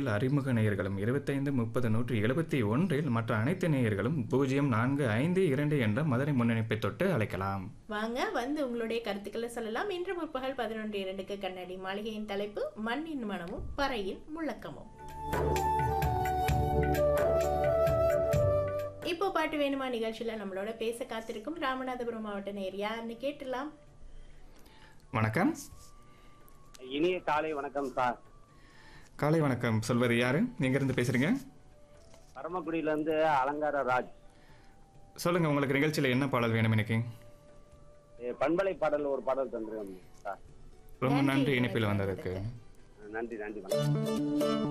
நேயர்கள் அறிமுக நேயர்களும் இருபத்தைந்து முப்பது நூற்றி எழுபத்தி ஒன்றில் மற்ற அனைத்து நேயர்களும் பூஜ்ஜியம் நான்கு ஐந்து இரண்டு என்ற மதுரை முன்னணிப்பை தொட்டு அழைக்கலாம் வாங்க வந்து உங்களுடைய கருத்துக்களை சொல்லலாம் இன்று முற்பகல் பதினொன்று இரண்டுக்கு கண்ணாடி மாளிகையின் தலைப்பு மண்ணின் மனமும் பறையின் முழக்கமும் இப்போ பாட்டு வேணுமா நிகழ்ச்சியில நம்மளோட பேச காத்திருக்கும் ராமநாதபுரம் மாவட்ட நேர் யாருன்னு கேட்டுலாம் வணக்கம் இனிய காலை வணக்கம் சார் காலை வணக்கம் சொல்வது யாரு எங்கேருந்து பேசுறீங்க பரமக்குடியில இருந்து அலங்கார ராஜ் சொல்லுங்க உங்களுக்கு நிகழ்ச்சியில் என்ன பாடல் வேணும் இன்னைக்கு ஏ, பண்பலை பாடல் ஒரு பாடல் தந்துருக்கேன் சார் ரொம்ப நன்றி, நன்றி இணைப்பில் வந்ததுக்கு நன்றி நன்றி வணக்கம்